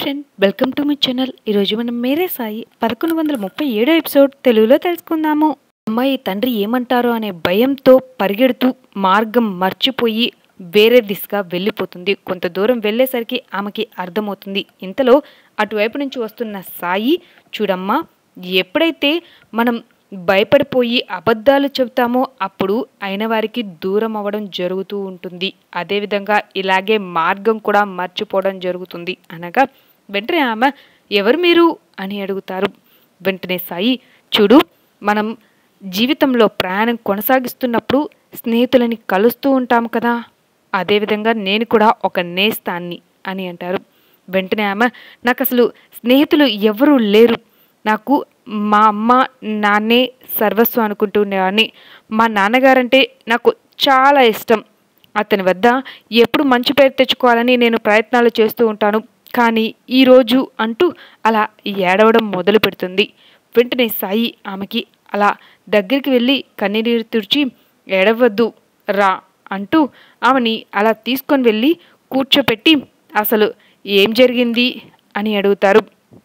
friend welcome to my channel ఈరోజు మనం మేరే సాయి పదకొండు వందల ముప్పై ఏడో ఎపిసోడ్ తెలుగులో తెలుసుకుందాము అమ్మాయి తండ్రి ఏమంటారో అనే భయంతో పరిగెడుతూ మార్గం మర్చిపోయి వేరే దిశగా వెళ్ళిపోతుంది కొంత దూరం వెళ్ళేసరికి ఆమెకి అర్థమవుతుంది ఇంతలో అటువైపు నుంచి వస్తున్న సాయి చూడమ్మా ఎప్పుడైతే మనం భయపడిపోయి అబద్ధాలు చెబుతామో అప్పుడు అయిన వారికి దూరం అవ్వడం జరుగుతూ ఉంటుంది అదేవిధంగా ఇలాగే మార్గం కూడా మర్చిపోవడం జరుగుతుంది అనగా వెంటనే ఆమె ఎవరు మీరు అని అడుగుతారు వెంటనే సాయి చూడు మనం జీవితంలో ప్రయాణం కొనసాగిస్తున్నప్పుడు స్నేహితులని కలుస్తూ ఉంటాం కదా అదేవిధంగా నేను కూడా ఒక నేస్తాన్ని అని అంటారు వెంటనే ఆమె నాకు అసలు స్నేహితులు ఎవరూ లేరు నాకు మా అమ్మ నాన్నే సర్వస్వం అనుకుంటుండేవాడిని మా నాన్నగారంటే నాకు చాలా ఇష్టం అతని వద్ద ఎప్పుడు మంచి పేరు తెచ్చుకోవాలని నేను ప్రయత్నాలు చేస్తూ ఉంటాను కానీ ఈరోజు అంటూ అలా ఏడవడం మొదలు పెడుతుంది వెంటనే సాయి ఆమెకి అలా దగ్గరికి వెళ్ళి కన్నీరు తుడిచి ఏడవద్దు రా అంటూ ఆమెని అలా తీసుకొని వెళ్ళి కూర్చోపెట్టి అసలు ఏం జరిగింది అని అడుగుతారు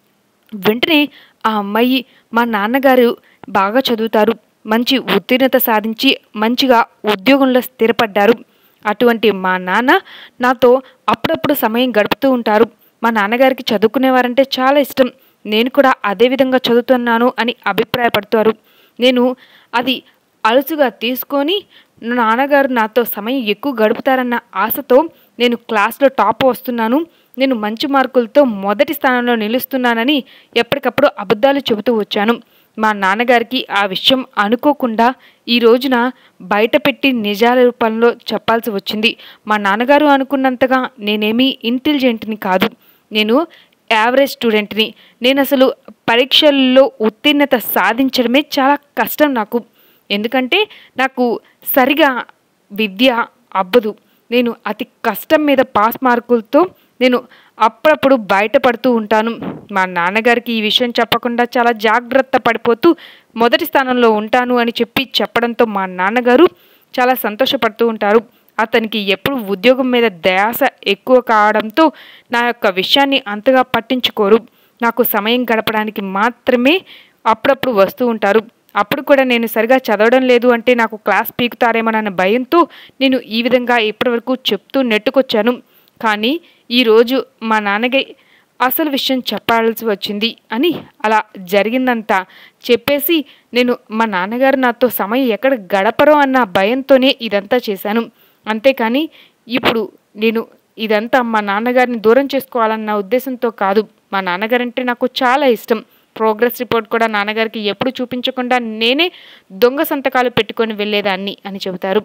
వెంటనే ఆ అమ్మాయి మా నాన్నగారు బాగా చదువుతారు మంచి ఉత్తీర్ణత సాధించి మంచిగా ఉద్యోగంలో స్థిరపడ్డారు అటువంటి మా నాన్న నాతో అప్పుడప్పుడు సమయం గడుపుతూ ఉంటారు మా నాన్నగారికి చదువుకునేవారంటే చాలా ఇష్టం నేను కూడా అదే విధంగా చదువుతున్నాను అని అభిప్రాయపడతారు నేను అది అలుసుగా తీసుకొని నా నాన్నగారు నాతో సమయం ఎక్కువ గడుపుతారన్న ఆశతో నేను క్లాస్లో టాప్ వస్తున్నాను నేను మంచి మార్కులతో మొదటి స్థానంలో నిలుస్తున్నానని ఎప్పటికప్పుడు అబద్ధాలు చెబుతూ వచ్చాను మా నాన్నగారికి ఆ విషయం అనుకోకుండా ఈ రోజున బయట పెట్టి నిజాల రూపంలో చెప్పాల్సి వచ్చింది మా నాన్నగారు అనుకున్నంతగా నేనేమీ ఇంటెలిజెంట్ని కాదు నేను యావరేజ్ స్టూడెంట్ని నేను అసలు పరీక్షల్లో ఉత్తీర్ణత సాధించడమే చాలా కష్టం నాకు ఎందుకంటే నాకు సరిగా విద్య అబ్బదు నేను అతి కష్టం మీద పాస్ మార్కులతో నేను అప్పుడప్పుడు బయటపడుతూ ఉంటాను మా నాన్నగారికి ఈ విషయం చెప్పకుండా చాలా జాగ్రత్త పడిపోతూ మొదటి స్థానంలో ఉంటాను అని చెప్పి చెప్పడంతో మా నాన్నగారు చాలా సంతోషపడుతూ ఉంటారు అతనికి ఎప్పుడు ఉద్యోగం మీద ధ్యాస ఎక్కువ కావడంతో నా యొక్క విషయాన్ని అంతగా పట్టించుకోరు నాకు సమయం గడపడానికి మాత్రమే అప్పుడప్పుడు వస్తూ ఉంటారు అప్పుడు కూడా నేను సరిగా చదవడం లేదు అంటే నాకు క్లాస్ పీకుతారేమోనన్న భయంతో నేను ఈ విధంగా ఇప్పటివరకు చెప్తూ నెట్టుకొచ్చాను కానీ ఈరోజు మా నాన్నకి అసలు విషయం చెప్పాల్సి వచ్చింది అని అలా జరిగిందంతా చెప్పేసి నేను మా నాన్నగారు నాతో సమయం ఎక్కడ గడపరో అన్న భయంతోనే ఇదంతా చేశాను అంతేకాని ఇప్పుడు నేను ఇదంతా మా నాన్నగారిని దూరం చేసుకోవాలన్న ఉద్దేశంతో కాదు మా నాన్నగారంటే నాకు చాలా ఇష్టం ప్రోగ్రెస్ రిపోర్ట్ కూడా నాన్నగారికి ఎప్పుడు చూపించకుండా నేనే దొంగ సంతకాలు పెట్టుకొని వెళ్ళేదాన్ని అని చెబుతారు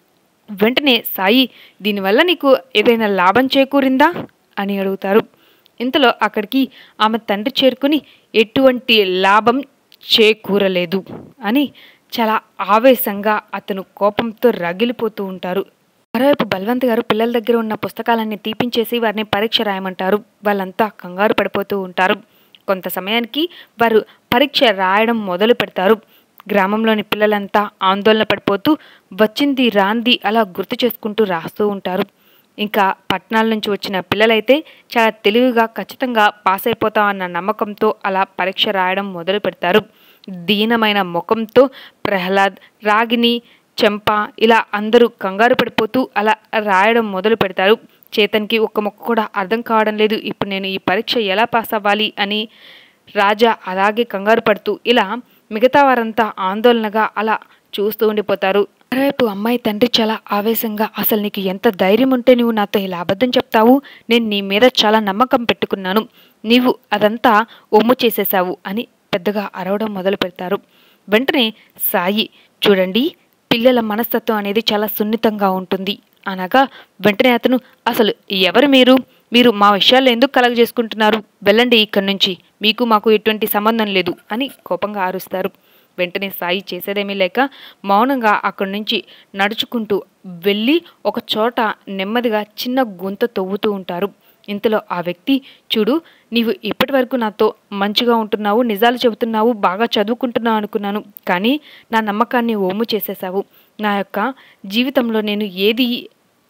వెంటనే సాయి దీనివల్ల నీకు ఏదైనా లాభం చేకూరిందా అని అడుగుతారు ఇంతలో అక్కడికి ఆమె తండ్రి చేరుకుని ఎటువంటి లాభం చేకూరలేదు అని చాలా ఆవేశంగా అతను కోపంతో రగిలిపోతూ ఉంటారు మరోవైపు బల్వంత్ గారు పిల్లల దగ్గర ఉన్న పుస్తకాలన్నీ తీపించేసి వారిని పరీక్ష రాయమంటారు వాళ్ళంతా కంగారు పడిపోతూ ఉంటారు కొంత సమయానికి వారు పరీక్ష రాయడం మొదలు పెడతారు గ్రామంలోని పిల్లలంతా ఆందోళన పడిపోతూ వచ్చింది రాంది అలా గుర్తు చేసుకుంటూ రాస్తూ ఉంటారు ఇంకా పట్టణాల నుంచి వచ్చిన పిల్లలైతే చాలా తెలివిగా ఖచ్చితంగా పాస్ అయిపోతామన్న నమ్మకంతో అలా పరీక్ష రాయడం మొదలు పెడతారు దీనమైన ముఖంతో ప్రహ్లాద్ రాగిని చెంప ఇలా అందరూ కంగారు పడిపోతూ అలా రాయడం మొదలు పెడతారు చేతన్కి ఒక్క మొక్క కూడా అర్థం కావడం లేదు ఇప్పుడు నేను ఈ పరీక్ష ఎలా పాస్ అవ్వాలి అని రాజా అలాగే కంగారు పడుతూ ఇలా మిగతా వారంతా ఆందోళనగా అలా చూస్తూ ఉండిపోతారు మరోవైపు అమ్మాయి తండ్రి చాలా ఆవేశంగా అసలు నీకు ఎంత ధైర్యం ఉంటే నువ్వు నాతో ఇలా అబద్ధం చెప్తావు నేను నీ మీద చాలా నమ్మకం పెట్టుకున్నాను నీవు అదంతా ఒమ్ము చేసేశావు అని పెద్దగా అరవడం మొదలు పెడతారు వెంటనే సాయి చూడండి పిల్లల మనస్తత్వం అనేది చాలా సున్నితంగా ఉంటుంది అనగా వెంటనే అతను అసలు ఎవరు మీరు మీరు మా విషయాల్లో ఎందుకు కలగజేసుకుంటున్నారు వెళ్ళండి ఇక్కడి నుంచి మీకు మాకు ఎటువంటి సంబంధం లేదు అని కోపంగా ఆరుస్తారు వెంటనే సాయి చేసేదేమీ లేక మౌనంగా అక్కడి నుంచి నడుచుకుంటూ వెళ్ళి ఒక చోట నెమ్మదిగా చిన్న గుంత తవ్వుతూ ఉంటారు ఇంతలో ఆ వ్యక్తి చూడు నీవు ఇప్పటి వరకు నాతో మంచిగా ఉంటున్నావు నిజాలు చెబుతున్నావు బాగా చదువుకుంటున్నావు అనుకున్నాను కానీ నా నమ్మకాన్ని ఓము చేసేసావు నా యొక్క జీవితంలో నేను ఏది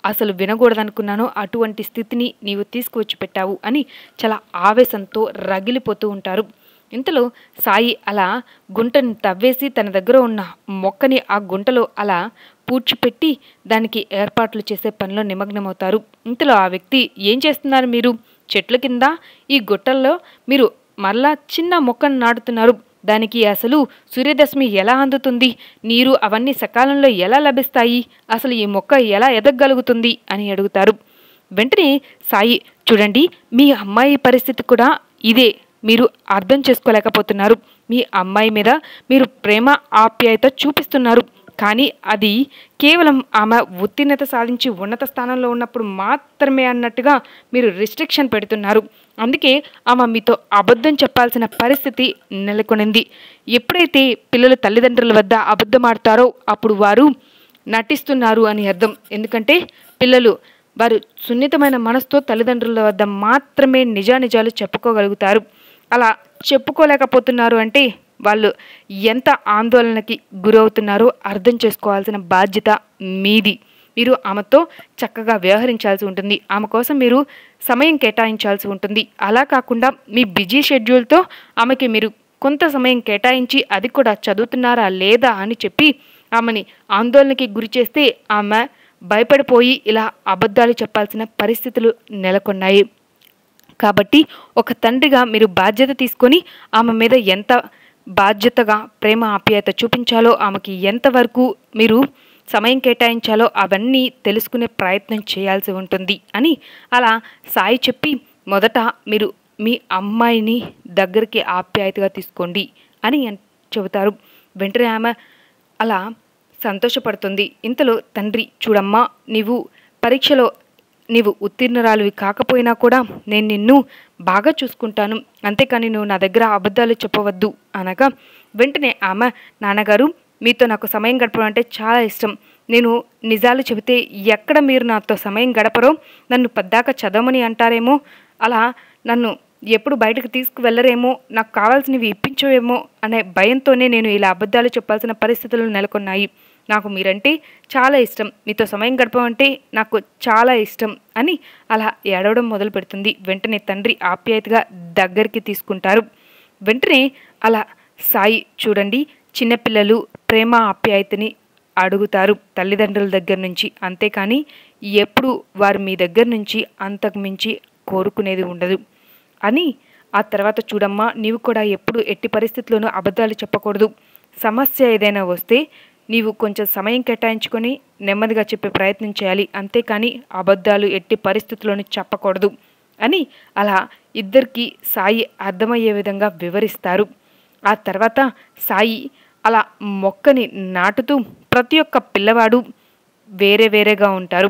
అసలు వినకూడదనుకున్నానో అటువంటి స్థితిని నీవు తీసుకువచ్చి పెట్టావు అని చాలా ఆవేశంతో రగిలిపోతూ ఉంటారు ఇంతలో సాయి అలా గుంటను తవ్వేసి తన దగ్గర ఉన్న మొక్కని ఆ గుంటలో అలా పూడ్చిపెట్టి దానికి ఏర్పాట్లు చేసే పనిలో నిమగ్నమవుతారు ఇంతలో ఆ వ్యక్తి ఏం చేస్తున్నారు మీరు చెట్ల కింద ఈ గుట్టల్లో మీరు మరలా చిన్న మొక్కను నాటుతున్నారు దానికి అసలు సూర్యదశమి ఎలా అందుతుంది నీరు అవన్నీ సకాలంలో ఎలా లభిస్తాయి అసలు ఈ మొక్క ఎలా ఎదగగలుగుతుంది అని అడుగుతారు వెంటనే సాయి చూడండి మీ అమ్మాయి పరిస్థితి కూడా ఇదే మీరు అర్థం చేసుకోలేకపోతున్నారు మీ అమ్మాయి మీద మీరు ప్రేమ ఆప్యాయత చూపిస్తున్నారు కానీ అది కేవలం ఆమె ఉత్తీర్ణత సాధించి ఉన్నత స్థానంలో ఉన్నప్పుడు మాత్రమే అన్నట్టుగా మీరు రిస్ట్రిక్షన్ పెడుతున్నారు అందుకే ఆమె మీతో అబద్ధం చెప్పాల్సిన పరిస్థితి నెలకొనింది ఎప్పుడైతే పిల్లలు తల్లిదండ్రుల వద్ద అబద్ధం ఆడతారో అప్పుడు వారు నటిస్తున్నారు అని అర్థం ఎందుకంటే పిల్లలు వారు సున్నితమైన మనసుతో తల్లిదండ్రుల వద్ద మాత్రమే నిజానిజాలు చెప్పుకోగలుగుతారు అలా చెప్పుకోలేకపోతున్నారు అంటే వాళ్ళు ఎంత ఆందోళనకి గురవుతున్నారో అర్థం చేసుకోవాల్సిన బాధ్యత మీది మీరు ఆమెతో చక్కగా వ్యవహరించాల్సి ఉంటుంది ఆమె కోసం మీరు సమయం కేటాయించాల్సి ఉంటుంది అలా కాకుండా మీ బిజీ షెడ్యూల్తో ఆమెకి మీరు కొంత సమయం కేటాయించి అది కూడా చదువుతున్నారా లేదా అని చెప్పి ఆమెని ఆందోళనకి గురి చేస్తే ఆమె భయపడిపోయి ఇలా అబద్ధాలు చెప్పాల్సిన పరిస్థితులు నెలకొన్నాయి కాబట్టి ఒక తండ్రిగా మీరు బాధ్యత తీసుకొని ఆమె మీద ఎంత బాధ్యతగా ప్రేమ ఆప్యాయత చూపించాలో ఆమెకి ఎంతవరకు మీరు సమయం కేటాయించాలో అవన్నీ తెలుసుకునే ప్రయత్నం చేయాల్సి ఉంటుంది అని అలా సాయి చెప్పి మొదట మీరు మీ అమ్మాయిని దగ్గరికి ఆప్యాయతగా తీసుకోండి అని అన్- చెబుతారు వెంటనే ఆమె అలా సంతోషపడుతుంది ఇంతలో తండ్రి చూడమ్మా నీవు పరీక్షలో నీవు ఉత్తీర్ణురాలివి కాకపోయినా కూడా నేను నిన్ను బాగా చూసుకుంటాను అంతేకాని నువ్వు నా దగ్గర అబద్ధాలు చెప్పవద్దు అనగా వెంటనే ఆమె నాన్నగారు మీతో నాకు సమయం గడపడం అంటే చాలా ఇష్టం నేను నిజాలు చెబితే ఎక్కడ మీరు నాతో సమయం గడపరో నన్ను పద్దాక చదవమని అంటారేమో అలా నన్ను ఎప్పుడు బయటకు తీసుకువెళ్ళరేమో నాకు కావాల్సినవి ఇప్పించవేమో అనే భయంతోనే నేను ఇలా అబద్ధాలు చెప్పాల్సిన పరిస్థితులు నెలకొన్నాయి నాకు మీరంటే చాలా ఇష్టం మీతో సమయం గడపమంటే నాకు చాలా ఇష్టం అని అలా ఏడవడం మొదలు పెడుతుంది వెంటనే తండ్రి ఆప్యాయతగా దగ్గరికి తీసుకుంటారు వెంటనే అలా సాయి చూడండి చిన్నపిల్లలు ప్రేమ ఆప్యాయతని అడుగుతారు తల్లిదండ్రుల దగ్గర నుంచి అంతేకాని ఎప్పుడు వారు మీ దగ్గర నుంచి అంతకు మించి కోరుకునేది ఉండదు అని ఆ తర్వాత చూడమ్మా నీవు కూడా ఎప్పుడు ఎట్టి పరిస్థితుల్లోనూ అబద్ధాలు చెప్పకూడదు సమస్య ఏదైనా వస్తే నీవు కొంచెం సమయం కేటాయించుకొని నెమ్మదిగా చెప్పే ప్రయత్నం చేయాలి అంతేకాని అబద్ధాలు ఎట్టి పరిస్థితుల్లోనూ చెప్పకూడదు అని అలా ఇద్దరికి సాయి అర్థమయ్యే విధంగా వివరిస్తారు ఆ తర్వాత సాయి అలా మొక్కని నాటుతూ ప్రతి ఒక్క పిల్లవాడు వేరే వేరేగా ఉంటారు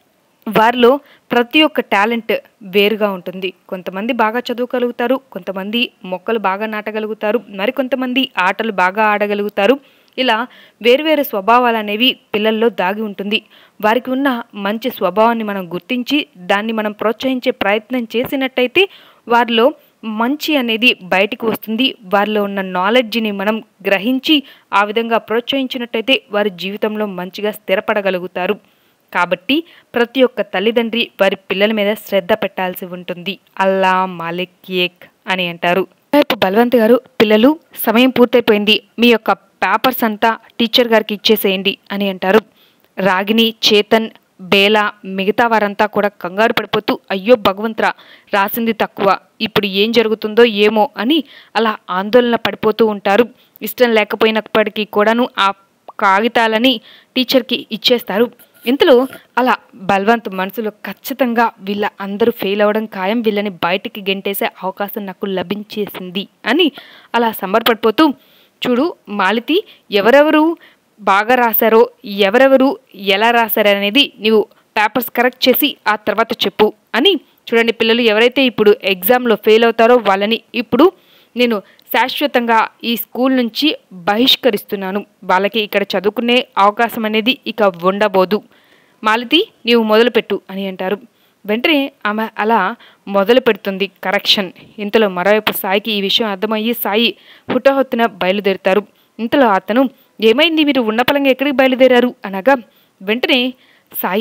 వారిలో ప్రతి ఒక్క టాలెంట్ వేరుగా ఉంటుంది కొంతమంది బాగా చదువుగలుగుతారు కొంతమంది మొక్కలు బాగా నాటగలుగుతారు మరికొంతమంది ఆటలు బాగా ఆడగలుగుతారు ఇలా వేరువేరు స్వభావాలు అనేవి పిల్లల్లో దాగి ఉంటుంది వారికి ఉన్న మంచి స్వభావాన్ని మనం గుర్తించి దాన్ని మనం ప్రోత్సహించే ప్రయత్నం చేసినట్టయితే వారిలో మంచి అనేది బయటికి వస్తుంది వారిలో ఉన్న నాలెడ్జ్ని మనం గ్రహించి ఆ విధంగా ప్రోత్సహించినట్టయితే వారి జీవితంలో మంచిగా స్థిరపడగలుగుతారు కాబట్టి ప్రతి ఒక్క తల్లిదండ్రి వారి పిల్లల మీద శ్రద్ధ పెట్టాల్సి ఉంటుంది అల్లా మాలిక్ ఏక్ అని అంటారు వైపు బలవంత్ గారు పిల్లలు సమయం పూర్తయిపోయింది మీ యొక్క పేపర్స్ అంతా టీచర్ గారికి ఇచ్చేసేయండి అని అంటారు రాగిని చేతన్ బేల మిగతా వారంతా కూడా కంగారు పడిపోతూ అయ్యో భగవంతురా రాసింది తక్కువ ఇప్పుడు ఏం జరుగుతుందో ఏమో అని అలా ఆందోళన పడిపోతూ ఉంటారు ఇష్టం లేకపోయినప్పటికీ కూడాను ఆ కాగితాలని టీచర్కి ఇచ్చేస్తారు ఇంతలో అలా బల్వంత్ మనసులో ఖచ్చితంగా వీళ్ళ అందరూ ఫెయిల్ అవ్వడం ఖాయం వీళ్ళని బయటికి గెంటేసే అవకాశం నాకు లభించేసింది అని అలా సంబరపడిపోతూ చూడు మాలతి ఎవరెవరు బాగా రాశారో ఎవరెవరు ఎలా రాశారో అనేది నీవు పేపర్స్ కరెక్ట్ చేసి ఆ తర్వాత చెప్పు అని చూడండి పిల్లలు ఎవరైతే ఇప్పుడు ఎగ్జామ్లో ఫెయిల్ అవుతారో వాళ్ళని ఇప్పుడు నేను శాశ్వతంగా ఈ స్కూల్ నుంచి బహిష్కరిస్తున్నాను వాళ్ళకి ఇక్కడ చదువుకునే అవకాశం అనేది ఇక ఉండబోదు మాలతి నీవు మొదలుపెట్టు అని అంటారు వెంటనే ఆమె అలా మొదలు పెడుతుంది కరెక్షన్ ఇంతలో మరోవైపు సాయికి ఈ విషయం అర్థమయ్యి సాయి హుటాహుత్తున బయలుదేరుతారు ఇంతలో అతను ఏమైంది మీరు ఉన్నపలంగా ఎక్కడికి బయలుదేరారు అనగా వెంటనే సాయి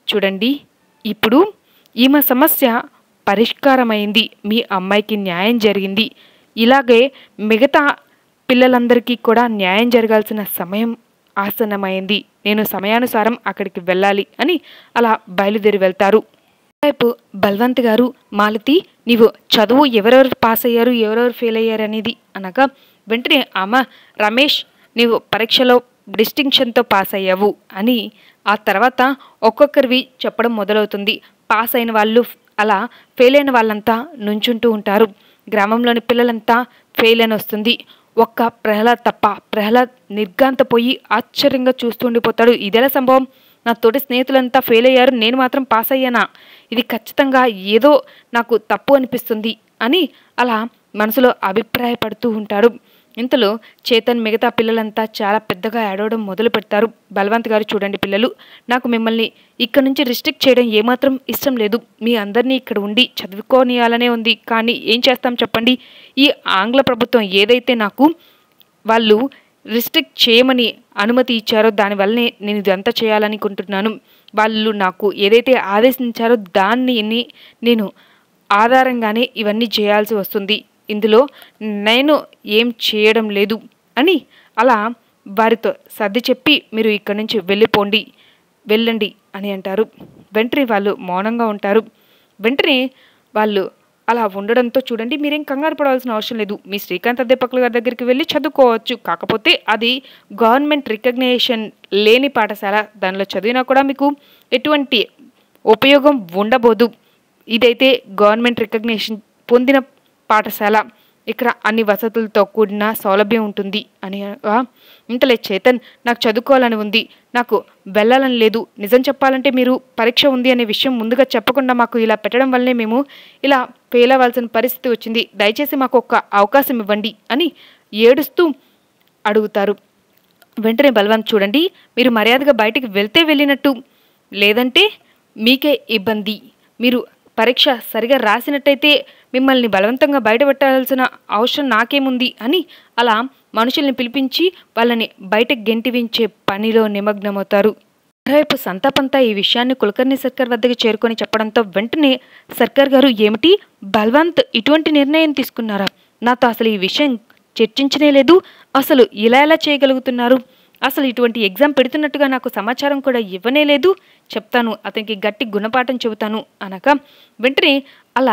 చూడండి ఇప్పుడు ఈమె సమస్య పరిష్కారమైంది మీ అమ్మాయికి న్యాయం జరిగింది ఇలాగే మిగతా పిల్లలందరికీ కూడా న్యాయం జరగాల్సిన సమయం ఆసన్నమైంది నేను సమయానుసారం అక్కడికి వెళ్ళాలి అని అలా బయలుదేరి వెళ్తారు వైపు బల్వంత్ గారు మాలతి నీవు చదువు ఎవరెవరు పాస్ అయ్యారు ఎవరెవరు ఫెయిల్ అయ్యారు అనేది అనగా వెంటనే అమ్మ రమేష్ నీవు పరీక్షలో డిస్టింక్షన్తో పాస్ అయ్యావు అని ఆ తర్వాత ఒక్కొక్కరివి చెప్పడం మొదలవుతుంది పాస్ అయిన వాళ్ళు అలా ఫెయిల్ అయిన వాళ్ళంతా నుంచుంటూ ఉంటారు గ్రామంలోని పిల్లలంతా ఫెయిల్ అని వస్తుంది ఒక్క ప్రహ్లాద్ తప్ప ప్రహ్లాద్ నిర్గాంతపోయి ఆశ్చర్యంగా చూస్తూ ఉండిపోతాడు ఇదెలా సంభవం నా తోటి స్నేహితులంతా ఫెయిల్ అయ్యారు నేను మాత్రం పాస్ అయ్యానా ఇది ఖచ్చితంగా ఏదో నాకు తప్పు అనిపిస్తుంది అని అలా మనసులో అభిప్రాయపడుతూ ఉంటాడు ఇంతలో చేతన్ మిగతా పిల్లలంతా చాలా పెద్దగా ఏడవడం మొదలు పెడతారు బలవంత్ గారు చూడండి పిల్లలు నాకు మిమ్మల్ని ఇక్కడ నుంచి రిస్ట్రిక్ట్ చేయడం ఏమాత్రం ఇష్టం లేదు మీ అందరినీ ఇక్కడ ఉండి చదువుకోనియాలనే ఉంది కానీ ఏం చేస్తాం చెప్పండి ఈ ఆంగ్ల ప్రభుత్వం ఏదైతే నాకు వాళ్ళు రిస్ట్రిక్ట్ చేయమని అనుమతి ఇచ్చారో దానివల్లనే నేను ఇదంతా చేయాలనుకుంటున్నాను వాళ్ళు నాకు ఏదైతే ఆదేశించారో దాన్ని నేను ఆధారంగానే ఇవన్నీ చేయాల్సి వస్తుంది ఇందులో నేను ఏం చేయడం లేదు అని అలా వారితో సర్ది చెప్పి మీరు ఇక్కడి నుంచి వెళ్ళిపోండి వెళ్ళండి అని అంటారు వెంటనే వాళ్ళు మౌనంగా ఉంటారు వెంటనే వాళ్ళు అలా ఉండడంతో చూడండి మీరేం కంగారు పడవలసిన అవసరం లేదు మీ శ్రీకాంత్ అధ్యాపకుల గారి దగ్గరికి వెళ్ళి చదువుకోవచ్చు కాకపోతే అది గవర్నమెంట్ రికగ్నేషన్ లేని పాఠశాల దానిలో చదివినా కూడా మీకు ఎటువంటి ఉపయోగం ఉండబోదు ఇదైతే గవర్నమెంట్ రికగ్నేషన్ పొందిన పాఠశాల ఇక్కడ అన్ని వసతులతో కూడిన సౌలభ్యం ఉంటుంది అని అనగా, ఇంతలే చేతన్ నాకు చదువుకోవాలని ఉంది నాకు వెళ్ళాలని లేదు నిజం చెప్పాలంటే మీరు పరీక్ష ఉంది అనే విషయం ముందుగా చెప్పకుండా మాకు ఇలా పెట్టడం వల్లనే మేము ఇలా ఫెయిల్ అవ్వాల్సిన పరిస్థితి వచ్చింది దయచేసి మాకు ఒక అవకాశం ఇవ్వండి అని ఏడుస్తూ అడుగుతారు వెంటనే బలవంత్ చూడండి మీరు మర్యాదగా బయటికి వెళ్తే వెళ్ళినట్టు లేదంటే మీకే ఇబ్బంది మీరు పరీక్ష సరిగా రాసినట్టయితే మిమ్మల్ని బలవంతంగా బయటపెట్టాల్సిన అవసరం నాకేముంది అని అలా మనుషుల్ని పిలిపించి వాళ్ళని బయటకు గెంటివించే పనిలో నిమగ్నమవుతారు మరోవైపు సంతాపంతా ఈ విషయాన్ని కులకర్ణి సర్కార్ వద్దకు చేరుకొని చెప్పడంతో వెంటనే సర్కార్ గారు ఏమిటి బల్వంత్ ఇటువంటి నిర్ణయం తీసుకున్నారా నాతో అసలు ఈ విషయం చర్చించనే లేదు అసలు ఇలా ఎలా చేయగలుగుతున్నారు అసలు ఇటువంటి ఎగ్జామ్ పెడుతున్నట్టుగా నాకు సమాచారం కూడా ఇవ్వనే లేదు చెప్తాను అతనికి గట్టి గుణపాఠం చెబుతాను అనగా వెంటనే అలా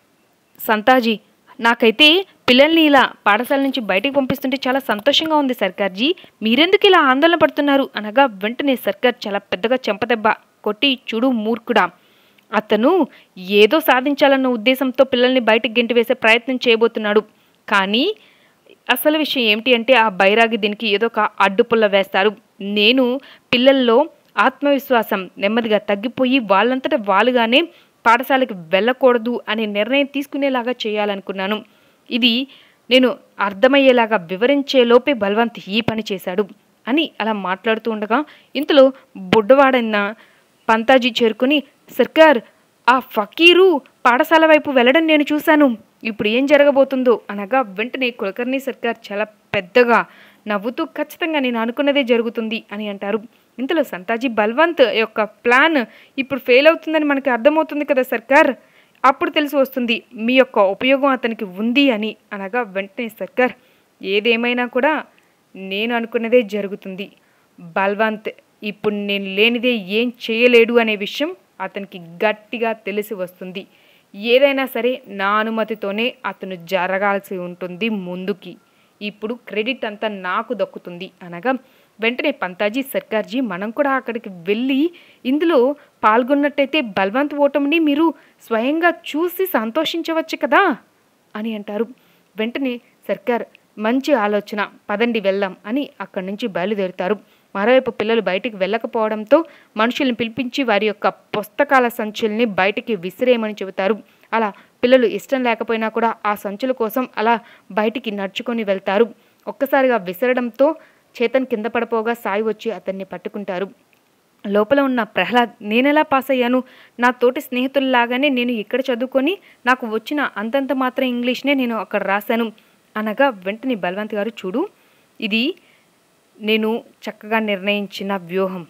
సంతాజీ నాకైతే పిల్లల్ని ఇలా పాఠశాల నుంచి బయటికి పంపిస్తుంటే చాలా సంతోషంగా ఉంది సర్కార్జీ మీరెందుకు ఇలా ఆందోళన పడుతున్నారు అనగా వెంటనే సర్కార్ చాలా పెద్దగా చెంపదెబ్బ కొట్టి చూడు మూర్ఖుడా అతను ఏదో సాధించాలన్న ఉద్దేశంతో పిల్లల్ని బయటకు గెంటివేసే ప్రయత్నం చేయబోతున్నాడు కానీ అసలు విషయం ఏమిటి అంటే ఆ బైరాగి దీనికి ఏదో ఒక అడ్డుపుల్ల వేస్తారు నేను పిల్లల్లో ఆత్మవిశ్వాసం నెమ్మదిగా తగ్గిపోయి వాళ్ళంతట వాళ్ళుగానే పాఠశాలకు వెళ్ళకూడదు అనే నిర్ణయం తీసుకునేలాగా చేయాలనుకున్నాను ఇది నేను అర్థమయ్యేలాగా వివరించే లోపే బల్వంత్ ఈ పని చేశాడు అని అలా మాట్లాడుతూ ఉండగా ఇంతలో బుడ్డవాడైన పంతాజీ చేరుకుని సర్కార్ ఆ ఫకీరు పాఠశాల వైపు వెళ్ళడం నేను చూశాను ఇప్పుడు ఏం జరగబోతుందో అనగా వెంటనే కులకర్ణి సర్కార్ చాలా పెద్దగా నవ్వుతూ ఖచ్చితంగా నేను అనుకున్నదే జరుగుతుంది అని అంటారు ఇంతలో సంతాజీ బల్వంత్ యొక్క ప్లాన్ ఇప్పుడు ఫెయిల్ అవుతుందని మనకి అర్థమవుతుంది కదా సర్కార్ అప్పుడు తెలిసి వస్తుంది మీ యొక్క ఉపయోగం అతనికి ఉంది అని అనగా వెంటనే సర్కార్ ఏదేమైనా కూడా నేను అనుకున్నదే జరుగుతుంది బల్వంత్ ఇప్పుడు నేను లేనిదే ఏం చేయలేడు అనే విషయం అతనికి గట్టిగా తెలిసి వస్తుంది ఏదైనా సరే నా అనుమతితోనే అతను జరగాల్సి ఉంటుంది ముందుకి ఇప్పుడు క్రెడిట్ అంతా నాకు దక్కుతుంది అనగా వెంటనే పంతాజీ సర్కార్జీ మనం కూడా అక్కడికి వెళ్ళి ఇందులో పాల్గొన్నట్టయితే బల్వంత్ ఓటమిని మీరు స్వయంగా చూసి సంతోషించవచ్చు కదా అని అంటారు వెంటనే సర్కార్ మంచి ఆలోచన పదండి వెళ్దాం అని అక్కడి నుంచి బయలుదేరుతారు మరోవైపు పిల్లలు బయటికి వెళ్ళకపోవడంతో మనుషుల్ని పిలిపించి వారి యొక్క పుస్తకాల సంచుల్ని బయటికి విసిరేయమని చెబుతారు అలా పిల్లలు ఇష్టం లేకపోయినా కూడా ఆ సంచుల కోసం అలా బయటికి నడుచుకొని వెళ్తారు ఒక్కసారిగా విసరడంతో చేతన్ కింద పడిపోగా సాయి వచ్చి అతన్ని పట్టుకుంటారు లోపల ఉన్న ప్రహ్లాద్ నేనెలా పాస్ అయ్యాను నా తోటి స్నేహితుల్లాగానే నేను ఇక్కడ చదువుకొని నాకు వచ్చిన అంతంత మాత్రం ఇంగ్లీష్నే నేను అక్కడ రాశాను అనగా వెంటనే బల్వంత్ గారు చూడు ఇది నేను చక్కగా నిర్ణయించిన వ్యూహం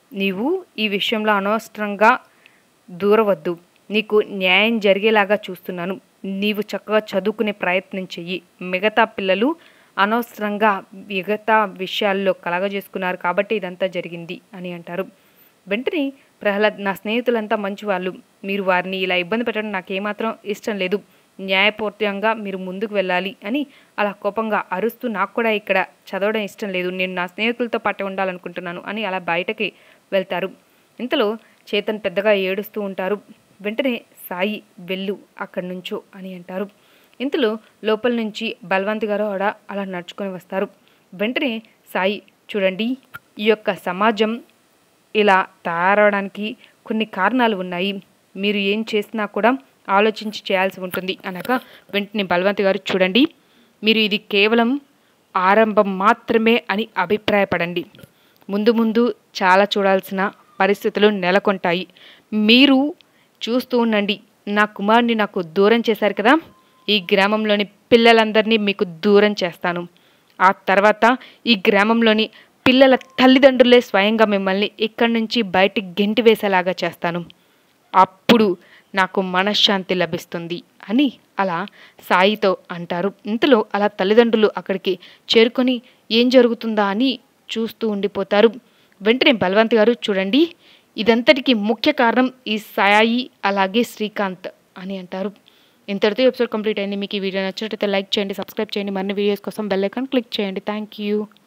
నీవు ఈ విషయంలో అనవసరంగా దూరవద్దు నీకు న్యాయం జరిగేలాగా చూస్తున్నాను నీవు చక్కగా చదువుకునే ప్రయత్నం చెయ్యి మిగతా పిల్లలు అనవసరంగా మిగతా విషయాల్లో కలగజేసుకున్నారు కాబట్టి ఇదంతా జరిగింది అని అంటారు వెంటనే ప్రహ్లాద్ నా స్నేహితులంతా మంచి వాళ్ళు మీరు వారిని ఇలా ఇబ్బంది పెట్టడం నాకు ఏమాత్రం ఇష్టం లేదు న్యాయపూర్తంగా మీరు ముందుకు వెళ్ళాలి అని అలా కోపంగా అరుస్తూ నాకు కూడా ఇక్కడ చదవడం ఇష్టం లేదు నేను నా స్నేహితులతో పాటే ఉండాలనుకుంటున్నాను అని అలా బయటకి వెళ్తారు ఇంతలో చేతన్ పెద్దగా ఏడుస్తూ ఉంటారు వెంటనే సాయి వెళ్ళు అక్కడి నుంచో అని అంటారు ఇంతలో లోపల నుంచి బల్వంత్ గారు ఆడ అలా నడుచుకొని వస్తారు వెంటనే సాయి చూడండి ఈ యొక్క సమాజం ఇలా తయారవడానికి కొన్ని కారణాలు ఉన్నాయి మీరు ఏం చేసినా కూడా ఆలోచించి చేయాల్సి ఉంటుంది అనగా వెంటనే బలవంత్ గారు చూడండి మీరు ఇది కేవలం ఆరంభం మాత్రమే అని అభిప్రాయపడండి ముందు ముందు చాలా చూడాల్సిన పరిస్థితులు నెలకొంటాయి మీరు చూస్తూ ఉండండి నా కుమారుని నాకు దూరం చేశారు కదా ఈ గ్రామంలోని పిల్లలందరినీ మీకు దూరం చేస్తాను ఆ తర్వాత ఈ గ్రామంలోని పిల్లల తల్లిదండ్రులే స్వయంగా మిమ్మల్ని ఇక్కడి నుంచి బయటికి గెంటి వేసేలాగా చేస్తాను అప్పుడు నాకు మనశ్శాంతి లభిస్తుంది అని అలా సాయితో అంటారు ఇంతలో అలా తల్లిదండ్రులు అక్కడికి చేరుకొని ఏం జరుగుతుందా అని చూస్తూ ఉండిపోతారు వెంటనే బలవంత్ గారు చూడండి ఇదంతటికి ముఖ్య కారణం ఈ సాయి అలాగే శ్రీకాంత్ అని అంటారు ఇంతటితో ఎపిసోడ్ కంప్లీట్ అయింది మీకు ఈ వీడియో నచ్చినట్లయితే లైక్ చేయండి సబ్స్క్రైబ్ చేయండి మరిన్ని వీడియోస్ కోసం బెల్ ఐకాన్ క్లిక్ చేయండి థ్యాంక్ యూ